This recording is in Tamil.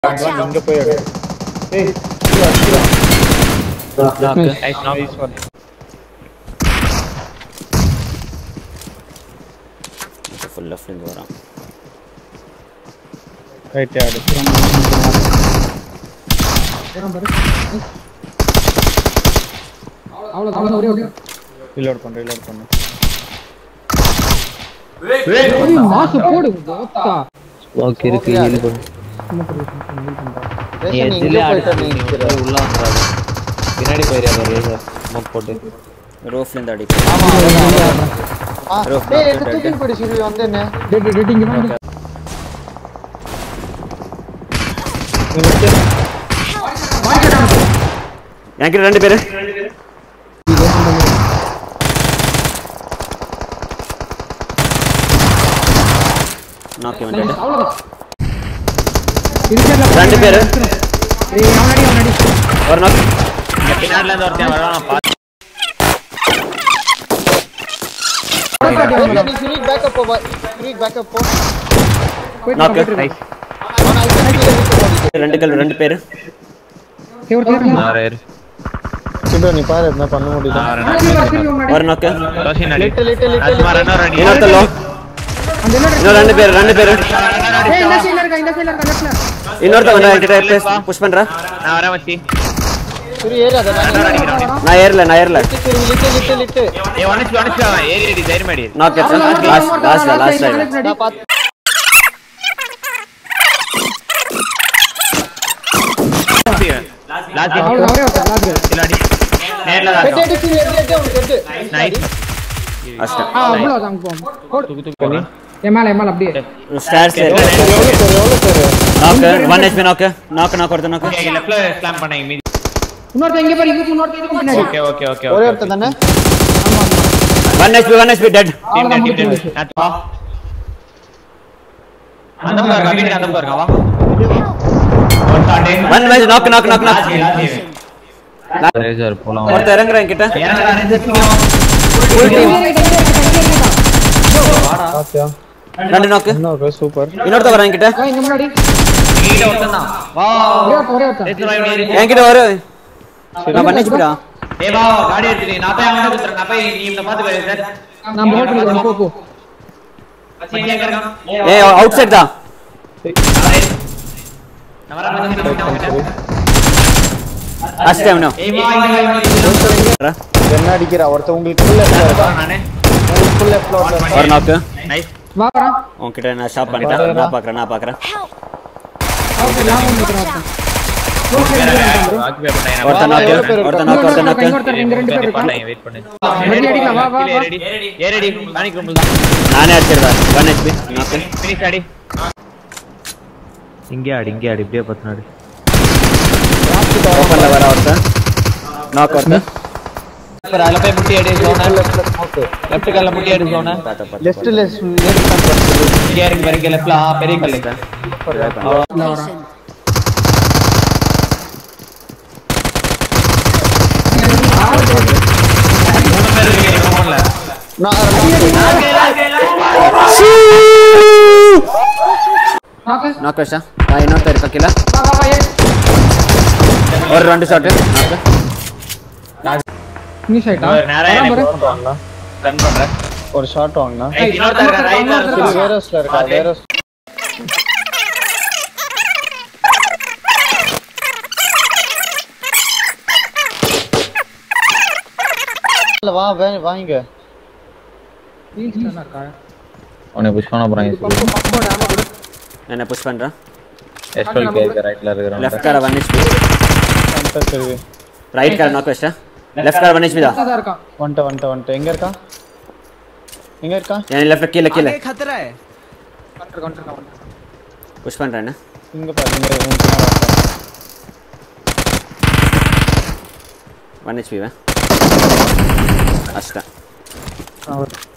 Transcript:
இங்க போய் எடு. ஏய் கீழ வா, கீழ வா. Nice knock Nice one. Full லெஃப்ட்லேருந்து வரான் Right ஆடு. அவ்வளவுதான் ஒரே ஒரே Reload பண்ணு, reload பண்ணு. ஏய், மாசு போடு ஓத்தா ஓகே இருக்கு ஹீல் பண்ணு நீ எதிலே அடிச்சு நீ உள்ள உள்ள வந்துடாத பின்னாடி போயிரியா பாரு லேசர் ஸ்மோக் போட்டு ரோஃப்லேருந்து அடிக்கும் Roof டேய் knock எது dead. தூக்கி போடு சிவி வந்து என்ன டேட் டேட் இங்க வந்து எனக்கு ரெண்டு பேரு நாக்கி வந்துட்டு அவ்வளவுதான் இருக்கிறதுல ரெண்டு பேரு ஏய் அவனடி அவனடி ஒரு நாக் பின்னாடில இருந்து ஒருத்தன் வரான் பாத்து நீ சிவி பேக்கப் போ சிவி பேக்கப் போ நாக்கு நான் ஐசன் கீழ விட்டு போடி ரெண்டு கல் ரெண்டு பேரு ஏய் ஒரு கேர் நான் இரு சிபு, நீ பாரு என்ன பண்ண முடியுது நான் வரேன் ஒரு நாக்கு ரோஷின் அடி லிட்டில் லிட்டில் நான் சும்மா ரெண்டு அடி இன்னொருத்த லோ அந்த என்ன இன்னும் ரெண்டு பேரு ரெண்டு பேரு ஏய் இந்த சைடுல இருக்கா இந்த சைடுல இருக்கா லெஃப்ட்ல இன்னொருத்த வந்து என்கிட்ட புஷ் பண்றேன் நான் வரேன் மச்சி சிவி ஏறு அத இன்னொரு அடிக்கிறான் நான் ஏறல நான் ஏறல சிவி லிட்டில் லிட்டில் லிட்டில் ஏய் ஒன்னிச்சு ஒன்னிச்சு ஏறி அடி தைரியம் அடி knock last last last right நான் பாத்து லாஸ்ட் அவ்வளவு ஒரே ஒருத்தன் லாஸ்ட் இல்ல அடி நேர்ல தான் ஹெட் இருக்கும் ஹெட் சிவி ஹெட் ஹெட் உனக்கு ஹெட் நைஸ் அஷ்டம் ஆ அவ்வளவுதான் போம் போடு தூக்கு தூக்கு போறேன் என் மேல என் மேல அப்படியே ஸ்டார்ஸ் எவ்வளவு பேரு எவ்வளவு பேரு நாக்கு ஒன் ஹெச்பி நாக்கு நாக்கு நாக்கு ஒருத்த நாக்கு ஓகே லெஃப்ட்ல ஸ்லாம் பண்ணேன் மீதி இன்னொருத்தன் இங்க பாரு இங்க இன்னொருத்தன் இதுக்கு பின்னாடி ஓகே ஓகே ஓகே ஒரே ஒருத்தன் தானே one HP one HP dead team team team team அந்த பக்கம் இருக்கா வீட்டுக்கு அந்த பக்கம் இருக்கா வா ஒன் ஷாட் ஒன் மேட்ச் நாக்கு நாக்கு நாக்கு நாக்கு ரேசர் போலாம் ஒருத்த இறங்குறேன் கிட்ட இறங்கடா ரேசர் பாத்தியா ரெண்டு நாக்கு இன்னொரு சூப்பர் இன்னொருத்த வரேன் என்கிட்ட ஆ, இங்க முன்னாடி நீங்க ஒருத்தன் தான் வா ஒரே ஒருத்தன் ஒரே ஒருத்தன் ரேசர் வாய் ஏறி என்கிட்ட வரு நான் ஒன் ஹெச்பிடா ஏய் வா காடி எடுத்து நான் போய் அவன்கிட்ட குத்துறேன் நான் போய் நீ இந்த பாத்து போய் சார் நான் ஹோல்ட் பண்ணிக்கிறேன் போ போ மச்சி எங்க இருக்கான் ஏ அவுட் சைடு தான் நான் வரேன் மச்சி அவன்கிட்ட லாஸ்ட் டைம் நோ ஏய் வா இங்க வா என்ன அடிக்கிறா ஒருத்தன் உங்களுக்கு full left ல இருக்கா நானே உங்களுக்கு full left ல ஒருத்தன் ஒரு நாக்கு நைஸ் வா வரேன் உன்கிட்ட நான் ஸ்டாப் பண்ணிட்டேன் நான் பாக்குறேன் நான் பாக்குறேன் ஓகே நான் பண்ணிக்கிறேன் ஒருத்தன் ஆக்கிபை பண்ணேன் ஒருத்த நாக்கு ஒருத்த நாக்கு ஒருத்த நாக்கு இன்னொருத்தன் இங்க ரெண்டு பேர் இருக்கான் வெயிட் பண்ணு ரெடி அடிக்கலாம் வா வா வா ரெடி ஏ ரெடி மேனிக் ரூம் தான் நானே அடிச்சிருவேன் ஒன் ஹெச்பி நாக்கு ஃபினிஷ் அடி இங்கே ஆடி இங்கே ஆடி இப்படியே பத்து நாடு ஓப்பன்ல வர ஒருத்தன் நாக் ஒருத்தன் அப்புறம் அதில் போய் முட்டி அடி சோன லெஃப்ட் காலில் முட்டி அடி சோன பார்த்து பார்த்து லெஃப்ட் லெஃப்ட் லெஃப்ட் பண்றது இங்கே இருக்கு பாருங்க லெஃப்ட்ல ஆ பெரிய கல்லு மூணு பேர் இருக்கீங்க ஃபோன்ல நாக்கு நாக்கு வச்சா நான் இன்னொருத்த இருக்க கீழே வா வா வா ஏய் ஒரு ரெண்டு ஷாட்டு நாக்கு ஃபினிஷ் ஆயிட்டா நேரா வரான் பாரு வாங்கினா ரன் பண்றேன் ஒரு ஷாட் வாங்கினா ஏய் இன்னொருத்தர் இருக்கா ரைட்ல இது வேற ஹவுஸ்ல இருக்கா வேற house- இல்ல வா வே- வாங்கிக்க ஹீல்ஸ் தான இருக்கா உன்னை புஷ் பண்ண போறாங்க பம்பு பம்போட ஆமா கொடு என்ன புஷ் பண்றேன் எஸ்டோல் கேக்க ரைட்ல இருக்கிறவங்க லெஃப்ட் கார ஒன் ஹெச்பி வந்துட்டேன் சரி ரைட் கார நாக்கு வச்சா லெஃப்ட் கார ஒன் ஹெச்பி தான் தான் இருக்கான் வந்துட்டேன் வந்துட்டேன் வந்துட்டேன் எங்க இருக்கா எங்க இருக்கா என் லெஃப்ட் கீழே கீழே வந்துருக்கான் வந்துருக்கான் புஷ் பண்றேன் என்ன இங்க பாரு இங்க உன் பின்னாடி வரேன். ஒன் ஹெச்பி வேன் அஷ்டம் அவர்